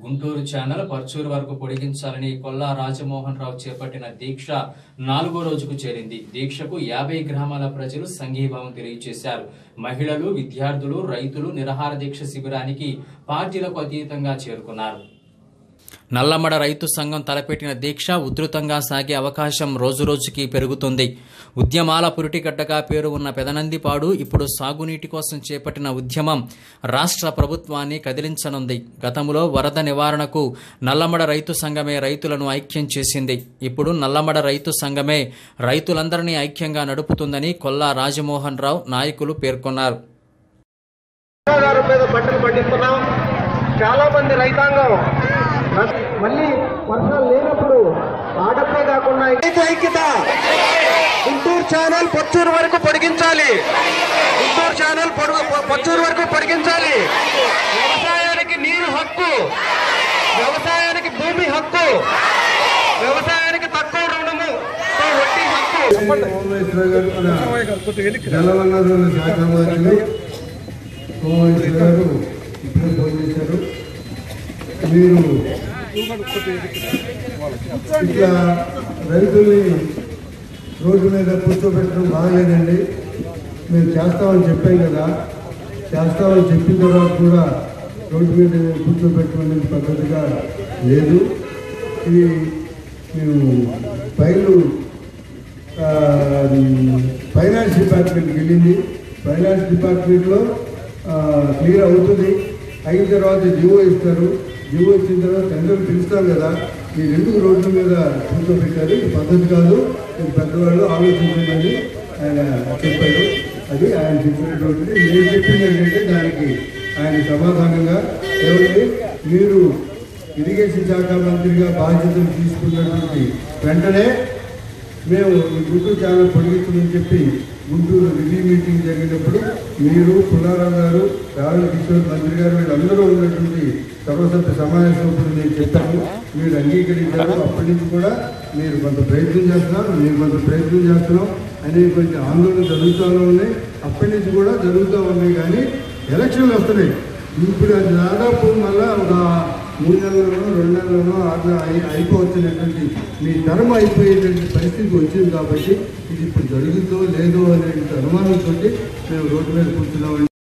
Guntur channel Parchur వరకు పొడిగించాలని కొల్లా రాజమోహన్ రావు చేపట్టిన దీక్ష నాలుగో రోజుకు చేరింది దీక్షకు యాభై గ్రామాల ప్రజలు సంఘీభావం తెలియజేశారు మహిళలు విద్యార్థులు రైతులు నిరహార దీక్ష శిబిరానికి పార్టీలకు అతీతంగా చేరుకున్నారు నల్లమడ రైతు సంఘం తలపెట్టిన దీక్ష ఉధృతంగా సాగే అవకాశం రోజురోజుకి పెరుగుతుంది ఉద్యమాల పురిటిగడ్డగా పేరు ఉన్న పెదనందిపాడు ఇప్పుడు సాగునీటి కోసం చేపట్టిన ఉద్యమం రాష్ట్ర ప్రభుత్వాన్ని కదిలించనుంది గతంలో వరద నివారణకు నల్లమడ రైతు సంఘమే రైతులను ఐక్యం చేసింది ఇప్పుడు నల్లమడ రైతు సంఘమే రైతులందరినీ ఐక్యంగా నడుపుతుందని కొల్లా రాజమోహన్ రావు నాయకులు పేర్కొన్నారు ఆధారం మీద పంటలు పండిస్తున్నాం చాలా మంది రైతాంగం నష్ట- మళ్ళీ వర్షాలు లేనప్పుడు ఆడపే కాకుండా రైతు ఐక్యత గుంటూరు ఛానల్ పొచ్చూరు వరకు పొడిగించాలి గుంటూరు ఛానల్ పొడుగు పొ- పొచ్చూరు వరకు పొడిగించాలి వ్యవసాయానికి నీరు హక్కు వ్యవసాయానికి భూమి హక్కు వ్యవసాయానికి తక్కువ రుణము తో వడ్డీ హక్కు సోమేశ్వర గారు కూడా జలవనరుల శాఖ మంత్రులు సోమేశ్వర గారు ఇప్పుడే ఫోన్ చేశారు మీరు ఇట్లా రైతుల్ని రోడ్డు మీద కూర్చోబెట్టడం బాగలేదండి మేము చేస్తామని చెప్పాం కదా చేస్తామని చెప్పిన తర్వాత కూడా రోడ్డు మీద కూర్చోబెట్టడం పద్ధతిగా లేదు ఇది మేము ఫైలు ఆ, ఫైనాన్స్ డిపార్ట్మెంట్కి వెళ్ళింది ఫైనాన్స్ డిపార్ట్మెంట్లో ఆ, క్లియర్ అవుతుంది అయిన తర్వాత జివో ఇస్తారు జివో ఇచ్చిన తర్వాత టెండర్ పిలుస్తాం కదా ఈ రెండు రోడ్ల మీద కూర్చోబెట్టారు ఇది పద్ధతి కాదు ఇది పెద్దవాళ్ళు ఆలోచించండి ఆయన చెప్పారు అది ఆయన చెప్పినటువంటిది నేను చెప్పింది ఏంటంటే దానికి ఆయన సమాధానంగా ఏమంటే మీరు ఇరిగేషన్ శాఖ మంత్రిగా బాధ్యతలు తీసుకున్నటువంటి వెంటనే మేము ఈ గుంటూరు ఛానల్ పొడిగించమని చెప్పి గుంటూరు రివ్యూ మీటింగ్ జరిగినప్పుడు మీరు పుల్లారావు గారు రావుల కిషోర్ మంత్రి గారు వీళ్ళందరూ ఉన్నటువంటి సర్వసభ్య సమావేశంలో నేను చెప్పాను మీరు అంగీకరించారు అప్పటి నుంచి కూడా మీరు కొంత ప్రయత్నం చేస్తున్నారు మీరు కొంత ప్రయత్నం చేస్తున్నాం అనే కొంచెం ఆందోళన జరుగుతూనే ఉన్నాయి అప్పటి నుంచి కూడా జరుగుతూ ఉన్నాయి కానీ ఎలక్షన్లు వస్తున్నాయి ఇప్పుడు అది దాదాపు మళ్ళా ఒక మూడు నెలల్లోనో రెండు నెలల్లోనో అట్లా అయి అయిపోవచ్చినటువంటి మీ ధర్మ అయిపోయేటువంటి పరిస్థితి వచ్చింది కాబట్టి ఇది ఇప్పుడు జరుగుతుందో లేదో అనే అనుమానంతో మేము రోడ్డు మీద కూర్చున్నామండి